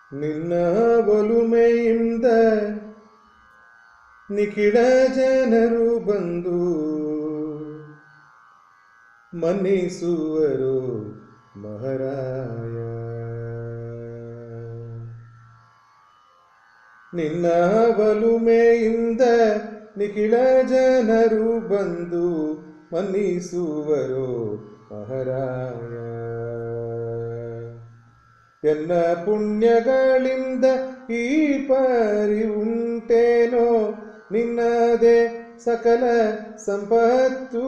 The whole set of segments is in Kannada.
ನಿನ್ನ ಒಲುಮೆಯಿಂದ ನಿಖಿಡ ಜನರು ಬಂದು ಮನ್ನಿಸುವರು ಮಹಾರಾಯ ನಿನ್ನ ಒಲುಮೆಯಿಂದ ನಿಖಿಳ ಜನರು ಬಂದು ಮನ್ನಿಸುವರು ಮಹಾರಾಯ ಎನ್ನ ಪುಣ್ಯಗಳಿಂದ ಈ ಪರಿ ಉಂಟೇನೋ ನಿನ್ನದೇ ಸಕಲ ಸಂಪತ್ತು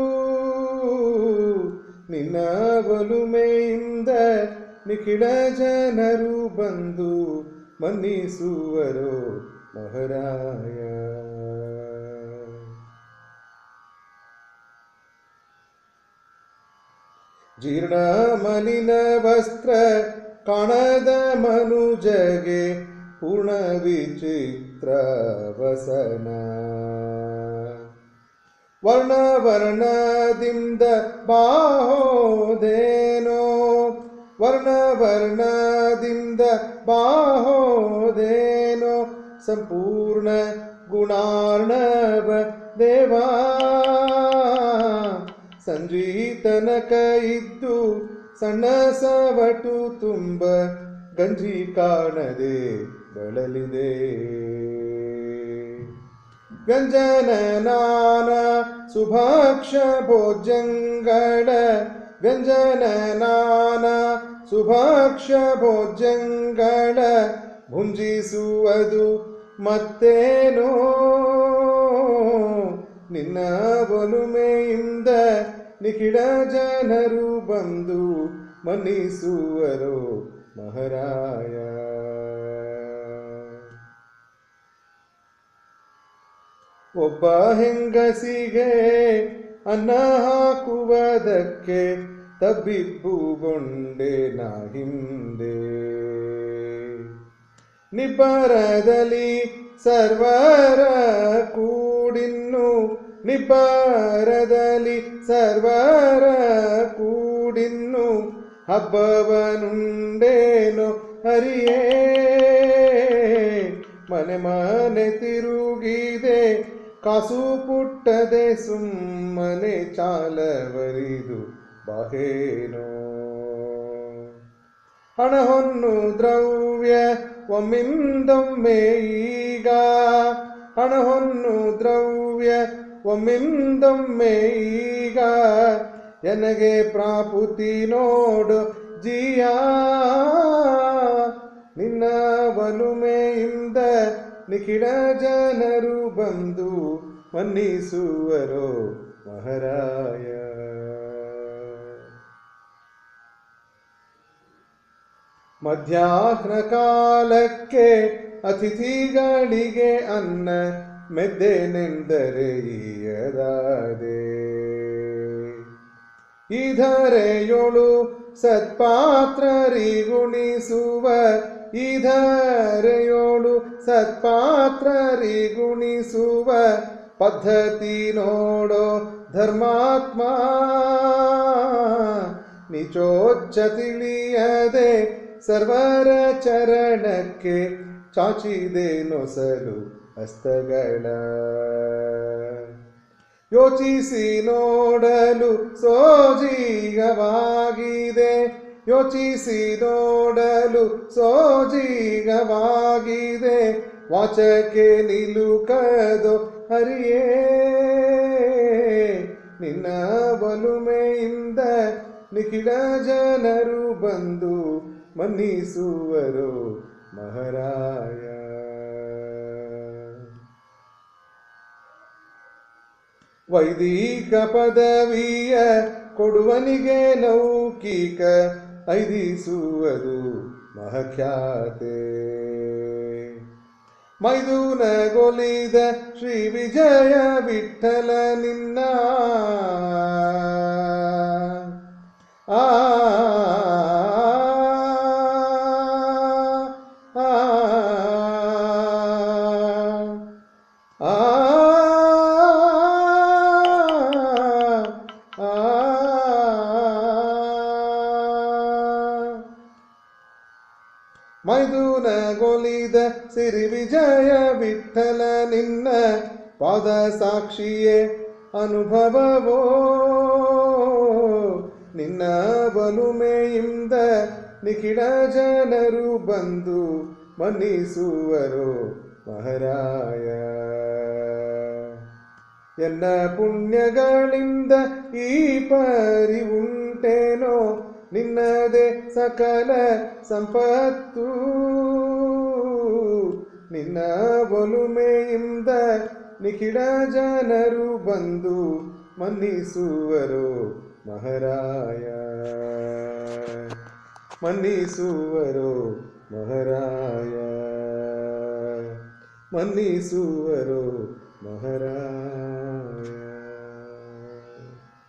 ನಿನ್ನ ಒಲುಮೆಯಿಂದ ನಿಖಿಳ ಜನರು ಬಂದು ಮನ್ನಿಸುವರು ಮಹಾರಾಯ ಜೀರ್ಣ ಮಲಿನ ವಸ್ತ್ರ ಕಾಣದ ಮನುಜಗೆ ಪೂರ್ಣ ವಿಚಿತ್ರ ವಸನ ವರ್ಣ ವರ್ಣದಿಂದ ಬಾಹೋದೇನೋ ವರ್ಣ ವರ್ಣದಿಂದ ಬಾಹೋದೇನೋ ಸಂಪೂರ್ಣ ಗುಣಾರ್ಣವ ದೇವಾ ಸಂಜೀತನಕ ಇದ್ದು ಸಣ್ಣ ಸವಟು ತುಂಬ ಗಂಜಿ ಕಾಣದೆ ಬಳಲಿದೆ ವ್ಯಂಜನ ನಾನ ಸುಭಾಕ್ಷ ಭೋಜಂಗಳ ವ್ಯಂಜನ ನಾನ ಸುಭಾಕ್ಷ ಭೋಜಂಗಳ ಭುಂಜಿಸುವುದು ಮತ್ತೇನೋ ನಿನ್ನ ಒಲುಮೆಯಿಂದ ನಿಖಿಡ ಜನರು ಬಂದು ಮನ್ನಿಸುವರು ಮಹಾರಾಯ ಒಬ್ಬ ಹೆಂಗಸಿಗೆ ಅನ್ನ ಹಾಕುವುದಕ್ಕೆ ತಬ್ಬಿಬ್ಬುಗೊಂಡೆ ನಾ ಹಿಂದೆ ನಿಬ್ಬರದಲ್ಲಿ ಸರ್ವರ ಕೂಡಿನ್ನು ನಿಬ್ಬರದಲ್ಲಿ ಸರ್ವರ ಕೂಡಿನ್ನು ಹಬ್ಬವನುಂಡೇನೋ ಹರಿಯೇ ಮನೆ ಮನೆ ತಿರುಗಿದೆ ಕಾಸು ಪುಟ್ಟದೆ ಸುಮ್ಮನೆ ಚಾಲವರಿದು ಬಾಹೇನೋ ಹಣ ಹೊನ್ನು ದ್ರವ್ಯ ಒಮ್ಮಿಂದೊಮ್ಮೆ ಈಗ ಹಣ ಹೊನ್ನು ದ್ರವ್ಯ ಒಮ್ಮಿಂದೊಮ್ಮೆ ಈಗ ಎನಗೆ ಪ್ರಾಪುತಿ ನೋಡು ಜಿಯಾ ನಿನ್ನ ಒಲುಮೆಯಿಂದ ನಿಖಿಡ ಜನರು ಬಂದು ಮನ್ನಿಸುವರೋ ಮಹಾರಾಯ ಮಧ್ಯಾಹ್ನ ಕಾಲಕ್ಕೆ ಅತಿಥಿಗಳಿಗೆ ಅನ್ನ ಮೆದ್ದೆನೆಂದರೆ ಈಯದಾದೆ ಇದರೆಯೊಳು ಸತ್ಪಾತ್ರರಿಗುಣಿಸುವ ಇದರೆಯೋಳು ಸತ್ಪಾತ್ರರಿಗುಣಿಸುವ ಪದ್ಧತಿ ನೋಡೋ ಧರ್ಮಾತ್ಮ ನಿಚೋಚ್ಚ ತಿಳಿಯದೆ ಸರ್ವರ ಚರಣಕ್ಕೆ ಚಾಚಿದೆ ನೊಸಲು ಹಸ್ತಗಳ ಯೋಚಿಸಿ ನೋಡಲು ಸೋಜಿಗವಾಗಿದೆ ಯೋಚಿಸಿ ನೋಡಲು ಸೋಜಿಗವಾಗಿದೆ ವಾಚಕ್ಕೆ ನಿಲುಕದು ಹರಿಯೇ ನಿನ್ನ ಒಲುಮೆಯಿಂದ ನಿಖಿಲ ಜನರು ಬಂದು ಮನ್ನಿಸುವರು ಮಹಾರಾಯ ವೈದಿಕ ಪದವಿಯ ಕೊಡುವನಿಗೆ ಲೌಕಿಕ ಐದಿಸುವುದು ಮಹಖ್ಯಾತೆ ಮೈದೂನಗೊಲಿದ ಶ್ರೀ ವಿಜಯ ವಿಠಲ ನಿನ್ನ ಆ ಆ, ಆ, ಆ, ಮೈದುನಗೊಲಿದ ಸಿರಿ ವಿಜಯ ವಿಠಲ ನಿನ್ನ ಪಾದ ಸಾಕ್ಷಿಯೇ ಅನುಭವವೋ ನಿನ್ನ ಬಲುಮೆಯಿಂದ ನಿಖಿಡ ಜನರು ಬಂದು ಮನ್ನಿಸುವರು ಮಹಾರಾಯ ಎನ್ನ ಪುಣ್ಯಗಳಿಂದ ಈ ಪರಿ ಉಂಟೇನೋ ನಿನ್ನದೇ ಸಕಲ ಸಂಪತ್ತು ನಿನ್ನ ಒಲುಮೆಯಿಂದ ನಿಖಿಡ ಜನರು ಬಂದು ಮನ್ನಿಸುವರು ಮಹಾರಾಯ ಮನ್ನಿಸುವರು ಮಹಾರಾಯ ಮನ್ನಿಸುವರು ಮಹಾರಾಯ